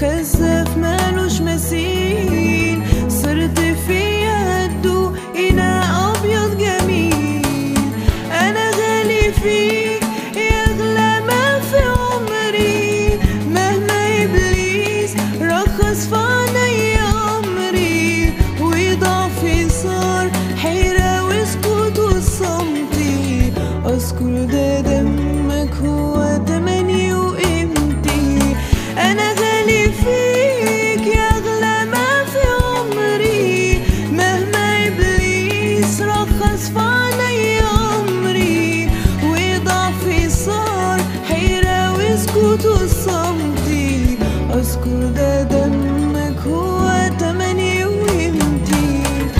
خزاف مالوش مثيل صرت فيها هدو إناء أبيض جميل أنا غالي فيك يا أغلى ما في عمري مهما إبليس رخص في عيني أمري وضعفي صار حيرة وسكوت وصمتي أذكر ده دمك هو تمني وقيمتي أنا غالي فيك يا أغلى ما في عمري مهما إبليس رخص في عيني أمري وضعفي صار حيرة وسكوت وصمتي أذكر ده دمك هو تمني وقيمتي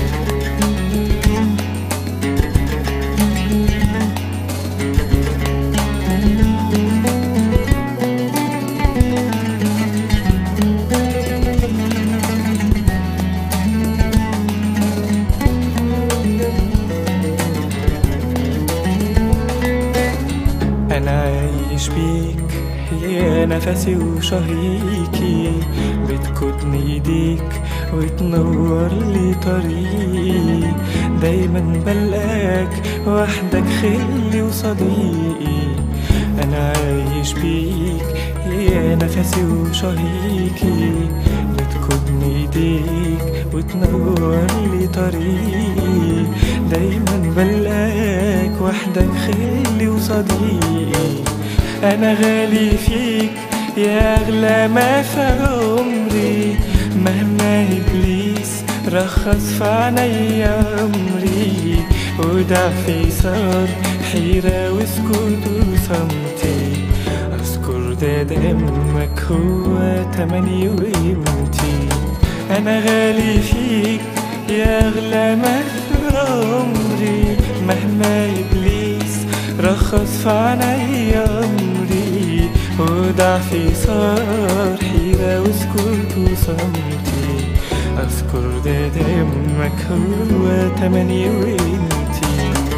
أنا عايش بيك يا نفسي وشهيكي بتكدني ايديك وتنور لي طريقي دايما بلقاك وحدك خلي وصديقي أنا عايش بيك يا نفسي وشهيكي بتكدني ايديك وتنور لي طريقي دايما بلقاك وحدك خلي وصديقي انا غالي فيك يا اغلى ما في عمري مهما ابليس رخص في عيني امري وضعفي صار حيرة وسكوت وصمتي اذكر ده دمك هو تمني وقيمتي انا غالي فيك يا اغلى ما في عمري مهما ابليس رخص في عيني امري وضعفي صار حيرة وسكوت وصمتي اذكر ده دمك هو تمني وقيمتي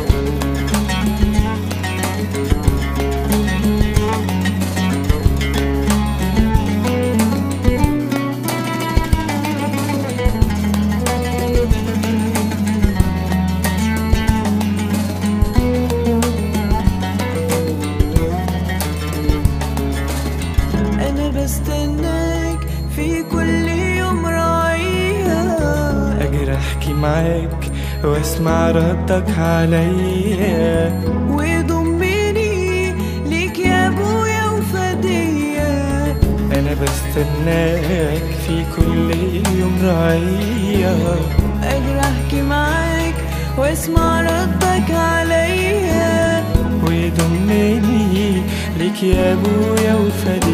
أنا بستناك في كل يوم راعيها اجي احكي معاك واسمع ردك عليا وضمني ليك يا أبويا وفدية انا بستناك في كل يوم رعية أقدر أحكي معاك واسمع ردك عليا ويضمني ليك يا ابويا وفدية